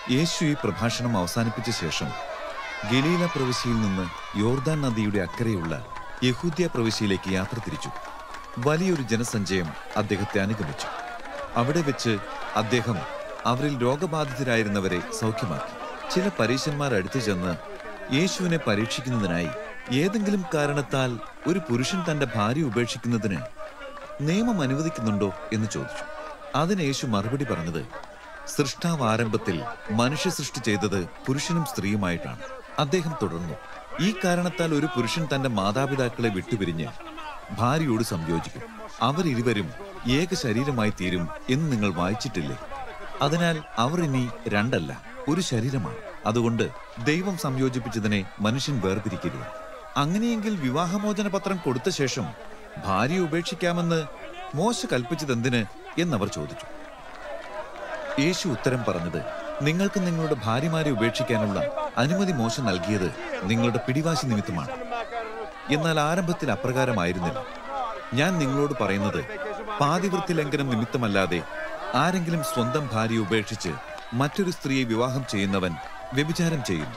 യേശു ഈ പ്രഭാഷണം അവസാനിപ്പിച്ച ശേഷം ഗലീല പ്രവിശ്യയിൽ നിന്ന് യോർദാൻ നദിയുടെ അക്കരെയുള്ള യഹൂദ്യ പ്രവിശ്യയിലേക്ക് യാത്ര തിരിച്ചു വലിയൊരു ജനസഞ്ചയം അദ്ദേഹത്തെ അനുഗമിച്ചു അവിടെ വെച്ച് അദ്ദേഹം അവരിൽ രോഗബാധിതരായിരുന്നവരെ സൗഖ്യമാക്കി ചില പരീശന്മാർ അടുത്തു ചെന്ന് യേശുവിനെ പരീക്ഷിക്കുന്നതിനായി ഏതെങ്കിലും കാരണത്താൽ ഒരു പുരുഷൻ തന്റെ ഭാര്യ ഉപേക്ഷിക്കുന്നതിന് നിയമം അനുവദിക്കുന്നുണ്ടോ എന്ന് ചോദിച്ചു അതിന് യേശു മറുപടി പറഞ്ഞത് സൃഷ്ടാവ് ആരംഭത്തിൽ മനുഷ്യ സൃഷ്ടി ചെയ്തത് പുരുഷനും സ്ത്രീയുമായിട്ടാണ് അദ്ദേഹം തുടർന്നു ഈ കാരണത്താൽ ഒരു പുരുഷൻ തന്റെ മാതാപിതാക്കളെ വിട്ടുപിരിഞ്ഞ് ഭാര്യയോട് സംയോജിക്കും അവരിരുവരും ഏക ശരീരമായി തീരും എന്ന് നിങ്ങൾ വായിച്ചിട്ടില്ലേ അതിനാൽ അവർ ഇനി രണ്ടല്ല ഒരു ശരീരമാണ് അതുകൊണ്ട് ദൈവം സംയോജിപ്പിച്ചതിനെ മനുഷ്യൻ വേർതിരിക്കരുത് അങ്ങനെയെങ്കിൽ വിവാഹമോചന പത്രം കൊടുത്ത ശേഷം ഭാര്യയെ ഉപേക്ഷിക്കാമെന്ന് മോശ കൽപ്പിച്ചതെന്തിന് എന്നവർ ചോദിച്ചു യേശു ഉത്തരം പറഞ്ഞത് നിങ്ങൾക്ക് നിങ്ങളുടെ ഭാര്യമാരെ ഉപേക്ഷിക്കാനുള്ള അനുമതി മോശം നൽകിയത് നിങ്ങളുടെ പിടിവാശി നിമിത്തമാണ് എന്നാൽ ആരംഭത്തിൽ അപ്രകാരമായിരുന്നില്ല ഞാൻ നിങ്ങളോട് പറയുന്നത് പാതിവൃത്തി ലംഘനം നിമിത്തമല്ലാതെ ആരെങ്കിലും സ്വന്തം ഭാര്യയെ ഉപേക്ഷിച്ച് മറ്റൊരു സ്ത്രീയെ വിവാഹം ചെയ്യുന്നവൻ വ്യഭിചാരം ചെയ്യുന്നു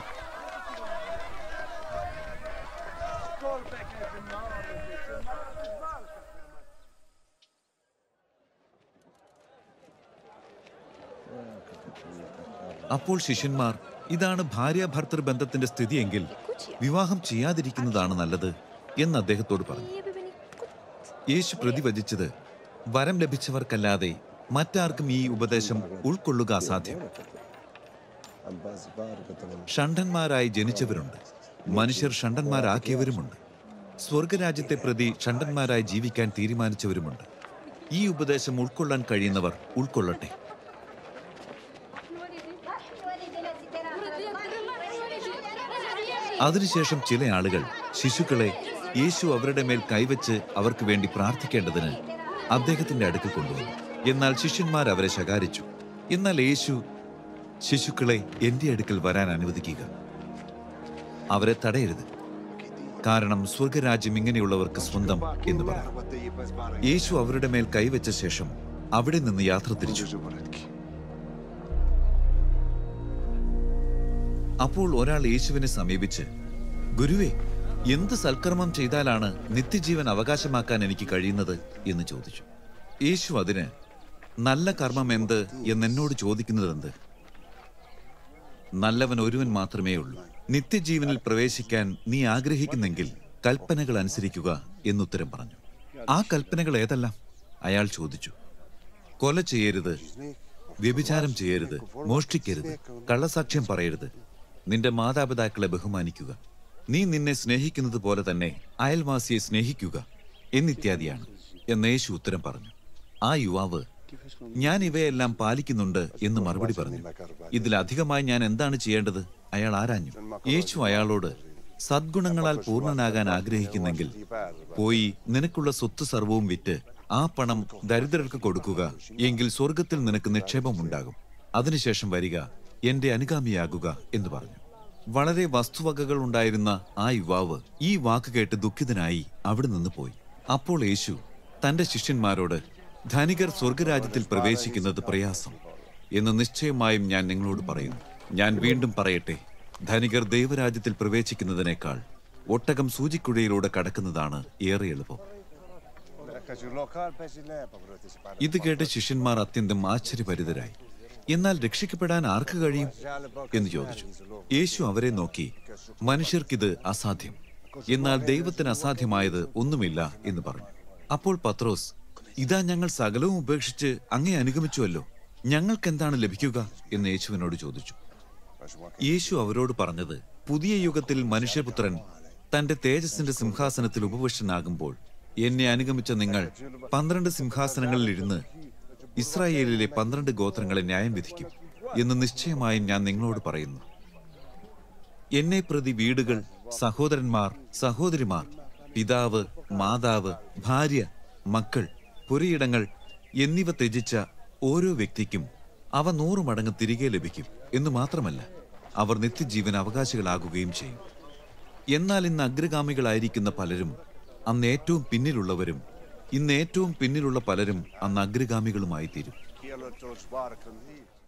അപ്പോൾ ശിഷ്യന്മാർ ഇതാണ് ഭാര്യ ഭർത്തൃ ബന്ധത്തിന്റെ സ്ഥിതിയെങ്കിൽ വിവാഹം ചെയ്യാതിരിക്കുന്നതാണ് നല്ലത് എന്ന് അദ്ദേഹത്തോട് പറഞ്ഞു യേശു പ്രതിവചിച്ചത് വരം ലഭിച്ചവർക്കല്ലാതെ മറ്റാർക്കും ഈ ഉപദേശം ഉൾക്കൊള്ളുക അസാധ്യം ഷണ്ഡന്മാരായി ജനിച്ചവരുണ്ട് മനുഷ്യർ ഷണ്ഡന്മാരാക്കിയവരുമുണ്ട് സ്വർഗരാജ്യത്തെ പ്രതി ഷണ്ഡന്മാരായി ജീവിക്കാൻ തീരുമാനിച്ചവരുമുണ്ട് ഈ ഉപദേശം ഉൾക്കൊള്ളാൻ കഴിയുന്നവർ ഉൾക്കൊള്ളട്ടെ അതിനുശേഷം ചില ആളുകൾ ശിശുക്കളെ യേശു അവരുടെ മേൽ കൈവച്ച് അവർക്ക് വേണ്ടി പ്രാർത്ഥിക്കേണ്ടതിന് അദ്ദേഹത്തിന്റെ അടുക്കൽ കൊണ്ടുവന്നു എന്നാൽ ശിഷ്യന്മാർ അവരെ ശകാരിച്ചു എന്നാൽ യേശു ശിശുക്കളെ എന്റെ അടുക്കൽ വരാൻ അനുവദിക്കുക അവരെ തടയരുത് കാരണം സ്വർഗരാജ്യം ഇങ്ങനെയുള്ളവർക്ക് സ്വന്തം എന്ന് പറഞ്ഞു യേശു അവരുടെ മേൽ കൈവച്ച ശേഷം അവിടെ നിന്ന് യാത്ര തിരിച്ചു അപ്പോൾ ഒരാൾ യേശുവിനെ സമീപിച്ച് ഗുരുവേ എന്ത് സൽക്കർമ്മം ചെയ്താലാണ് നിത്യജീവൻ അവകാശമാക്കാൻ എനിക്ക് കഴിയുന്നത് എന്ന് ചോദിച്ചു യേശു അതിന് നല്ല കർമ്മം എന്ത് എന്നെന്നോട് ചോദിക്കുന്നതെന്ത് നല്ലവൻ ഒരുവൻ മാത്രമേ ഉള്ളൂ നിത്യജീവനിൽ പ്രവേശിക്കാൻ നീ ആഗ്രഹിക്കുന്നെങ്കിൽ കൽപ്പനകൾ അനുസരിക്കുക എന്നുത്തരം പറഞ്ഞു ആ കൽപ്പനകൾ ഏതെല്ലാം അയാൾ ചോദിച്ചു കൊല ചെയ്യരുത് വ്യഭിചാരം ചെയ്യരുത് മോഷ്ടിക്കരുത് കള്ളസാക്ഷ്യം പറയരുത് നിന്റെ മാതാപിതാക്കളെ ബഹുമാനിക്കുക നീ നിന്നെ സ്നേഹിക്കുന്നത് പോലെ തന്നെ അയൽവാസിയെ സ്നേഹിക്കുക എന്നിത്യാദിയാണ് എന്ന് യേശു ഉത്തരം പറഞ്ഞു ആ യുവാവ് ഞാൻ ഇവയെല്ലാം പാലിക്കുന്നുണ്ട് എന്ന് മറുപടി പറഞ്ഞു ഇതിലധികമായി ഞാൻ എന്താണ് ചെയ്യേണ്ടത് അയാൾ ആരാഞ്ഞു യേശു അയാളോട് സദ്ഗുണങ്ങളാൽ പൂർണ്ണനാകാൻ ആഗ്രഹിക്കുന്നെങ്കിൽ പോയി നിനക്കുള്ള സ്വത്ത് സർവവും വിറ്റ് ആ പണം ദരിദ്രർക്ക് കൊടുക്കുക എങ്കിൽ സ്വർഗത്തിൽ നിനക്ക് നിക്ഷേപമുണ്ടാകും അതിനുശേഷം വരിക എന്റെ അനുഗാമിയാകുക എന്ന് പറഞ്ഞു വളരെ വസ്തുവകകൾ ഉണ്ടായിരുന്ന ആ യുവാവ് ഈ വാക്ക് കേട്ട് ദുഃഖിതനായി അവിടെ നിന്ന് പോയി അപ്പോൾ യേശു തന്റെ ശിഷ്യന്മാരോട് ധനികർ സ്വർഗരാജ്യത്തിൽ പ്രവേശിക്കുന്നത് പ്രയാസം എന്ന് നിശ്ചയമായും ഞാൻ നിങ്ങളോട് പറയുന്നു ഞാൻ വീണ്ടും പറയട്ടെ ധനികർ ദൈവരാജ്യത്തിൽ പ്രവേശിക്കുന്നതിനേക്കാൾ ഒട്ടകം സൂചിക്കുഴയിലൂടെ കടക്കുന്നതാണ് ഏറെ എളുപ്പം ഇത് കേട്ട് ശിഷ്യന്മാർ അത്യന്തം ആശ്ചര്യഭരിതരായി എന്നാൽ രക്ഷിക്കപ്പെടാൻ ആർക്ക് കഴിയും എന്ന് ചോദിച്ചു യേശു അവരെ നോക്കി മനുഷ്യർക്കിത് അസാധ്യം എന്നാൽ ദൈവത്തിന് അസാധ്യമായത് ഒന്നുമില്ല എന്ന് പറഞ്ഞു അപ്പോൾ പത്രോസ് ഇതാ ഞങ്ങൾ സകലവും ഉപേക്ഷിച്ച് അങ്ങേ അനുഗമിച്ചുവല്ലോ ഞങ്ങൾക്ക് എന്താണ് ലഭിക്കുക എന്ന് യേശുവിനോട് ചോദിച്ചു യേശു അവരോട് പറഞ്ഞത് പുതിയ യുഗത്തിൽ മനുഷ്യപുത്രൻ തന്റെ തേജസ്സിന്റെ സിംഹാസനത്തിൽ ഉപവിഷ്ടനാകുമ്പോൾ എന്നെ അനുഗമിച്ച നിങ്ങൾ പന്ത്രണ്ട് സിംഹാസനങ്ങളിൽ ഇരുന്ന് ഇസ്രായേലിലെ പന്ത്രണ്ട് ഗോത്രങ്ങളെ ന്യായം വിധിക്കും എന്ന് നിശ്ചയമായും ഞാൻ നിങ്ങളോട് പറയുന്നു എന്നെ പ്രതി വീടുകൾ സഹോദരന്മാർ സഹോദരിമാർ പിതാവ് മാതാവ് ഭാര്യ മക്കൾ പുരയിടങ്ങൾ എന്നിവ ത്യജിച്ച ഓരോ വ്യക്തിക്കും അവ നൂറു മടങ്ങ് തിരികെ ലഭിക്കും എന്ന് മാത്രമല്ല അവർ നിത്യജീവൻ അവകാശികളാകുകയും ചെയ്യും എന്നാൽ ഇന്ന് അഗ്രഗാമികളായിരിക്കുന്ന പലരും അന്ന് ഏറ്റവും പിന്നിലുള്ളവരും ഇന്ന് ഏറ്റവും പിന്നിലുള്ള പലരും അന്ന് അഗ്രഗാമികളുമായി തീരും Kielletos varken hit.